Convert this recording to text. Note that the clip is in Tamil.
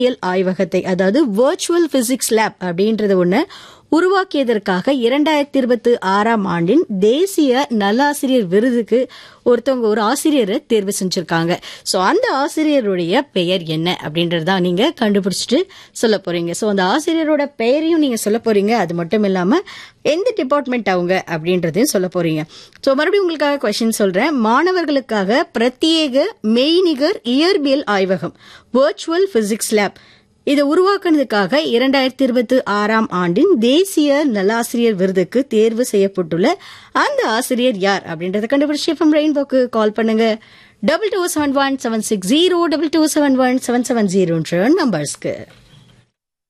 இயல் ஆய்வகத்தை அதாவது வர்ச்சுவல் பிசிக்ஸ் லேப் அப்படின்றது ஒண்ணு உருவாக்கியதற்காக இரண்டாயிரத்தி இருபத்தி ஆறாம் ஆண்டின் தேசிய நல்லாசிரியர் விருதுக்கு ஒருத்தவங்க ஒரு ஆசிரியரை தேர்வு செஞ்சிருக்காங்க சோ அந்த ஆசிரியருடைய பெயர் என்ன அப்படின்றத நீங்க கண்டுபிடிச்சிட்டு சொல்ல போறீங்க சோ அந்த ஆசிரியரோட பெயரையும் நீங்க சொல்ல போறீங்க அது மட்டும் இல்லாம எந்த டிபார்ட்மெண்ட் அவங்க அப்படின்றதையும் சொல்ல போறீங்க சோ மறுபடியும் உங்களுக்காக கொஸ்டின் சொல்றேன் மாணவர்களுக்காக பிரத்யேக மெய்நிகர் இயற்பியல் ஆய்வகம் வர்ச்சுவல் பிசிக்ஸ் லேப் இதை உருவாக்குனதுக்காக இரண்டாயிரத்தி இருபத்தி ஆறாம் ஆண்டின் தேசிய நல்லாசிரியர் விருதுக்கு தேர்வு செய்யப்பட்டுள்ள அந்த ஆசிரியர் யார் அப்படின்றத கண்டுபிடிச்சு எஃப்எம் ரெயின்போக்கு கால் பண்ணுங்க double two seven one seven six zero double two seven one seven seven ஜீரோன்ற நம்பர்ஸ்க்கு